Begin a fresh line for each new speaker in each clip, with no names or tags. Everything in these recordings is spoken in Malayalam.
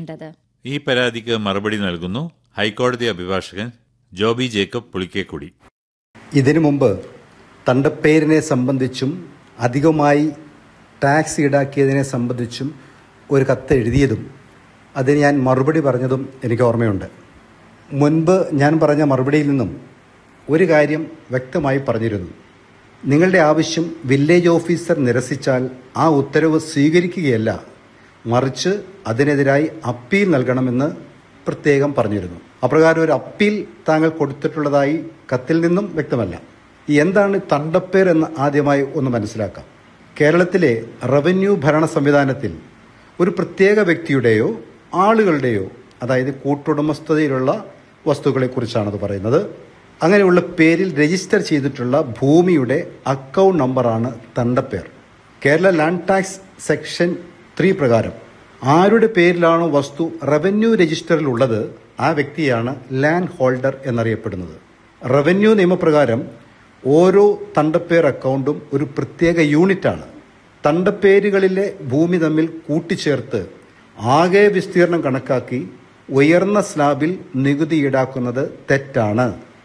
ചെയ്യേണ്ടത്
ഈ പരാതിക്ക് മറുപടി നൽകുന്നു ഹൈക്കോടതി അഭിഭാഷകൻ ജോബി ജേക്കബ് പുളിക്കേക്കുടി
ഇതിനു മുമ്പ് തണ്ടപ്പേരിനെ സംബന്ധിച്ചും അധികമായി ടാക്സ് ഈടാക്കിയതിനെ സംബന്ധിച്ചും ഒരു കത്ത് എഴുതിയതും അതിന് ഞാൻ മറുപടി പറഞ്ഞതും എനിക്ക് ഓർമ്മയുണ്ട് മുൻപ് ഞാൻ പറഞ്ഞ മറുപടിയിൽ നിന്നും ഒരു കാര്യം വ്യക്തമായി പറഞ്ഞിരുന്നു നിങ്ങളുടെ ആവശ്യം വില്ലേജ് ഓഫീസർ നിരസിച്ചാൽ ആ ഉത്തരവ് സ്വീകരിക്കുകയല്ല മറിച്ച് അതിനെതിരായി അപ്പീൽ നൽകണമെന്ന് പ്രത്യേകം പറഞ്ഞിരുന്നു അപ്രകാരം ഒരു അപ്പീൽ താങ്കൾ കൊടുത്തിട്ടുള്ളതായി കത്തിൽ നിന്നും വ്യക്തമല്ല എന്താണ് തണ്ടപ്പേർ എന്ന് ആദ്യമായി ഒന്ന് മനസ്സിലാക്കാം കേരളത്തിലെ റവന്യൂ ഭരണ സംവിധാനത്തിൽ ഒരു പ്രത്യേക വ്യക്തിയുടെയോ ആളുകളുടെയോ അതായത് കൂട്ടുടമസ്ഥതയിലുള്ള വസ്തുക്കളെക്കുറിച്ചാണത് പറയുന്നത് അങ്ങനെയുള്ള പേരിൽ രജിസ്റ്റർ ചെയ്തിട്ടുള്ള ഭൂമിയുടെ അക്കൗണ്ട് നമ്പറാണ് തണ്ടപ്പേർ Kerala land tax section three പ്രകാരം ആരുടെ പേരിലാണോ വസ്തു റവന്യൂ രജിസ്റ്ററിൽ ഉള്ളത് ആ വ്യക്തിയാണ് ലാൻഡ് ഹോൾഡർ എന്നറിയപ്പെടുന്നത് റവന്യൂ നിയമപ്രകാരം ഓരോ തണ്ടപ്പേർ അക്കൗണ്ടും ഒരു പ്രത്യേക യൂണിറ്റാണ് തണ്ടപ്പേരുകളിലെ ഭൂമി തമ്മിൽ കൂട്ടിച്ചേർത്ത് ആകെ വിസ്തീർണം കണക്കാക്കി ഉയർന്ന സ്ലാബിൽ നികുതി ഈടാക്കുന്നത് തെറ്റാണ്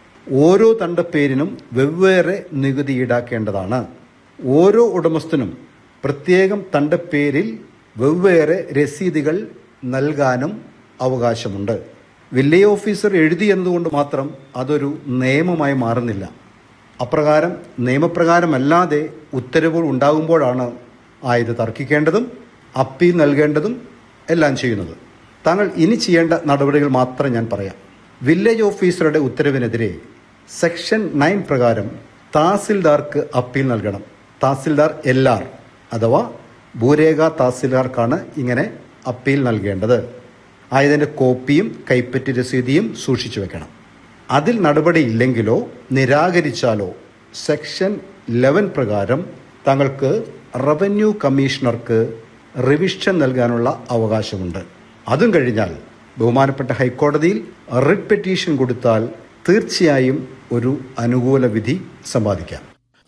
ഓരോ തണ്ടപ്പേരിനും വെവ്വേറെ നികുതി ഈടാക്കേണ്ടതാണ് ഓരോ ഉടമസ്ഥനും പ്രത്യേകം തണ്ടപ്പേരിൽ വെവ്വേറെ രസീതുകൾ നൽകാനും അവകാശമുണ്ട് വില്ലേജ് ഓഫീസർ എഴുതി എന്നതുകൊണ്ട് മാത്രം അതൊരു നിയമമായി മാറുന്നില്ല അപ്രകാരം നിയമപ്രകാരമല്ലാതെ ഉത്തരവുകൾ ഉണ്ടാകുമ്പോഴാണ് ആയത് തർക്കിക്കേണ്ടതും അപ്പീൽ നൽകേണ്ടതും എല്ലാം ചെയ്യുന്നത് താങ്കൾ ഇനി ചെയ്യേണ്ട നടപടികൾ മാത്രം ഞാൻ പറയാം വില്ലേജ് ഓഫീസറുടെ ഉത്തരവിനെതിരെ സെക്ഷൻ നയൻ പ്രകാരം തഹസിൽദാർക്ക് അപ്പീൽ നൽകണം തഹസിൽദാർ എൽ ആർ അഥവാ ഭൂരേഖ തഹസിൽദാർക്കാണ് ഇങ്ങനെ അപ്പീൽ നൽകേണ്ടത് ആയതിൻ്റെ കോപ്പിയും കൈപ്പറ്റി രസീതിയും സൂക്ഷിച്ചു വെക്കണം അതിൽ നടപടിയില്ലെങ്കിലോ നിരാകരിച്ചാലോ സെക്ഷൻ ലെവൻ പ്രകാരം താങ്കൾക്ക് റവന്യൂ കമ്മീഷണർക്ക് റിവിഷൻ നൽകാനുള്ള അവകാശമുണ്ട് അതും കഴിഞ്ഞാൽ ബഹുമാനപ്പെട്ട ഹൈക്കോടതിയിൽ റിട്ട് പെറ്റീഷൻ കൊടുത്താൽ തീർച്ചയായും ഒരു അനുകൂല വിധി സമ്പാദിക്കാം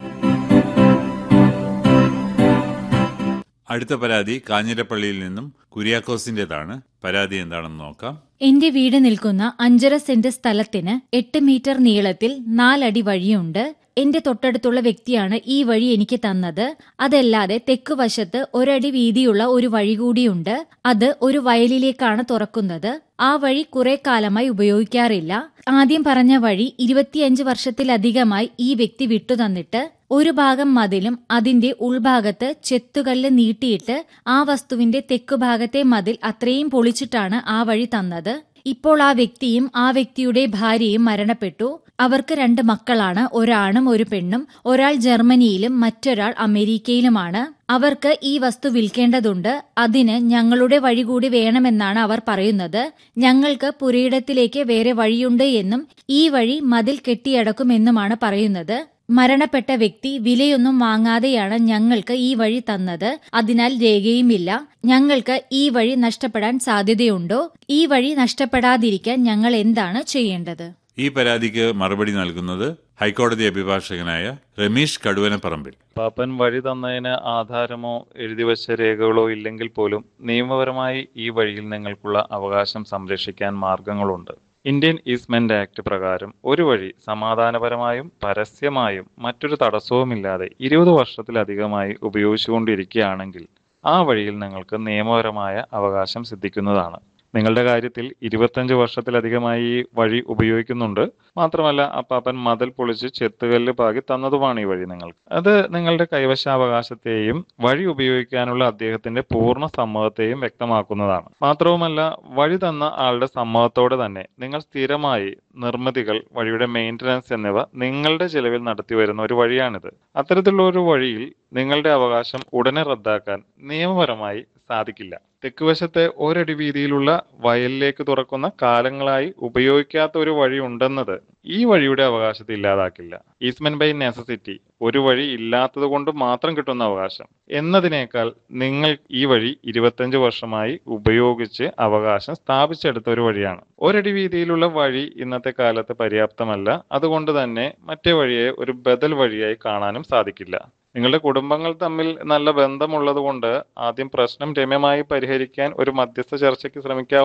അടുത്ത പരാതി കാഞ്ഞിരപ്പള്ളിയിൽ നിന്നും കുര്യാക്കോസിന്റേതാണ് പരാതി എന്താണെന്ന് നോക്കാം
എന്റെ വീട് നിൽക്കുന്ന അഞ്ചര സെന്റ് സ്ഥലത്തിന് എട്ട് മീറ്റർ നീളത്തിൽ നാലടി വഴിയുണ്ട് എന്റെ തൊട്ടടുത്തുള്ള വ്യക്തിയാണ് ഈ വഴി എനിക്ക് തന്നത് അതല്ലാതെ തെക്ക് വശത്ത് ഒരടി വീതിയുള്ള ഒരു വഴി കൂടിയുണ്ട് അത് ഒരു വയലിലേക്കാണ് തുറക്കുന്നത് ആ വഴി കുറെ കാലമായി ഉപയോഗിക്കാറില്ല ആദ്യം പറഞ്ഞ വഴി ഇരുപത്തിയഞ്ച് വർഷത്തിലധികമായി ഈ വ്യക്തി വിട്ടുതന്നിട്ട് ഒരു ഭാഗം മതിലും അതിന്റെ ഉൾഭാഗത്ത് ചെത്തുകല്ല് നീട്ടിയിട്ട് ആ വസ്തുവിന്റെ തെക്കുഭാഗത്തെ മതിൽ അത്രയും പൊളിച്ചിട്ടാണ് ആ വഴി തന്നത് ഇപ്പോൾ ആ വ്യക്തിയും ആ വ്യക്തിയുടെ ഭാര്യയും മരണപ്പെട്ടു അവർക്ക് രണ്ട് മക്കളാണ് ഒരാണും ഒരു പെണ്ണും ഒരാൾ ജർമ്മനിയിലും മറ്റൊരാൾ അമേരിക്കയിലുമാണ് അവർക്ക് ഈ വസ്തു വിൽക്കേണ്ടതുണ്ട് അതിന് ഞങ്ങളുടെ വഴി കൂടി വേണമെന്നാണ് അവർ പറയുന്നത് ഞങ്ങൾക്ക് പുരയിടത്തിലേക്ക് വേറെ വഴിയുണ്ട് എന്നും ഈ വഴി മതിൽ കെട്ടിയടക്കുമെന്നുമാണ് പറയുന്നത് മരണപ്പെട്ട വ്യക്തി വിലയൊന്നും വാങ്ങാതെയാണ് ഞങ്ങൾക്ക് ഈ വഴി തന്നത് അതിനാൽ രേഖയുമില്ല ഞങ്ങൾക്ക് ഈ വഴി നഷ്ടപ്പെടാൻ സാധ്യതയുണ്ടോ ഈ വഴി നഷ്ടപ്പെടാതിരിക്കാൻ ഞങ്ങൾ എന്താണ് ചെയ്യേണ്ടത്
ഈ പരാതിക്ക് മറുപടി നൽകുന്നത് ഹൈക്കോടതി അഭിഭാഷകനായ രമേശ് കടുവനപ്പറമ്പിൽ
പാപ്പൻ വഴി തന്നതിന് ആധാരമോ എഴുതിവച്ച രേഖകളോ ഇല്ലെങ്കിൽ പോലും നിയമപരമായി ഈ വഴിയിൽ നിങ്ങൾക്കുള്ള അവകാശം സംരക്ഷിക്കാൻ മാർഗങ്ങളുണ്ട് ഇന്ത്യൻ ഈസ്മെന്റ് ആക്ട് പ്രകാരം ഒരു വഴി സമാധാനപരമായും പരസ്യമായും മറ്റൊരു തടസ്സവുമില്ലാതെ ഇരുപത് വർഷത്തിലധികമായി ഉപയോഗിച്ചുകൊണ്ടിരിക്കുകയാണെങ്കിൽ ആ വഴിയിൽ നിങ്ങൾക്ക് നിയമപരമായ അവകാശം സിദ്ധിക്കുന്നതാണ് നിങ്ങളുടെ കാര്യത്തിൽ ഇരുപത്തഞ്ച് വർഷത്തിലധികമായി ഈ വഴി ഉപയോഗിക്കുന്നുണ്ട് മാത്രമല്ല അപ്പാപ്പൻ മതിൽ പൊളിച്ച് ചെത്തുകല്ല് പാകി തന്നതുമാണ് ഈ വഴി നിങ്ങൾക്ക് അത് നിങ്ങളുടെ കൈവശാവകാശത്തെയും വഴി ഉപയോഗിക്കാനുള്ള അദ്ദേഹത്തിന്റെ പൂർണ്ണ സമ്മതത്തെയും വ്യക്തമാക്കുന്നതാണ് മാത്രവുമല്ല വഴി തന്ന ആളുടെ സമ്മതത്തോടെ തന്നെ നിങ്ങൾ സ്ഥിരമായി നിർമ്മിതികൾ വഴിയുടെ മെയിൻ്റനൻസ് എന്നിവ നിങ്ങളുടെ ചെലവിൽ നടത്തി വരുന്ന ഒരു വഴിയാണിത് അത്തരത്തിലുള്ള ഒരു വഴിയിൽ നിങ്ങളുടെ അവകാശം ഉടനെ റദ്ദാക്കാൻ നിയമപരമായി സാധിക്കില്ല തെക്കുവശത്തെ ഒരടി വീതിയിലുള്ള വയലിലേക്ക് തുറക്കുന്ന കാലങ്ങളായി ഉപയോഗിക്കാത്ത ഒരു വഴി ഉണ്ടെന്നത് ഈ വഴിയുടെ അവകാശത്തെ ഇല്ലാതാക്കില്ല ഈസ്മെന്റ് ബൈ നെസസിറ്റി ഒരു വഴി ഇല്ലാത്തത് കൊണ്ട് മാത്രം കിട്ടുന്ന അവകാശം എന്നതിനേക്കാൾ നിങ്ങൾ ഈ വഴി ഇരുപത്തഞ്ച് വർഷമായി ഉപയോഗിച്ച് അവകാശം സ്ഥാപിച്ചെടുത്ത ഒരു വഴിയാണ് ഒരടി വീതിയിലുള്ള വഴി ഇന്നത്തെ കാലത്ത് പര്യാപ്തമല്ല അതുകൊണ്ട് തന്നെ മറ്റേ വഴിയെ ഒരു ബദൽ വഴിയായി കാണാനും സാധിക്കില്ല നിങ്ങളുടെ കുടുംബങ്ങൾ തമ്മിൽ നല്ല ബന്ധമുള്ളത് കൊണ്ട് ആദ്യം പ്രശ്നം രമ്യമായി പരിഹരിക്കാൻ ഒരു മധ്യസ്ഥ ചർച്ചയ്ക്ക് ശ്രമിക്കുക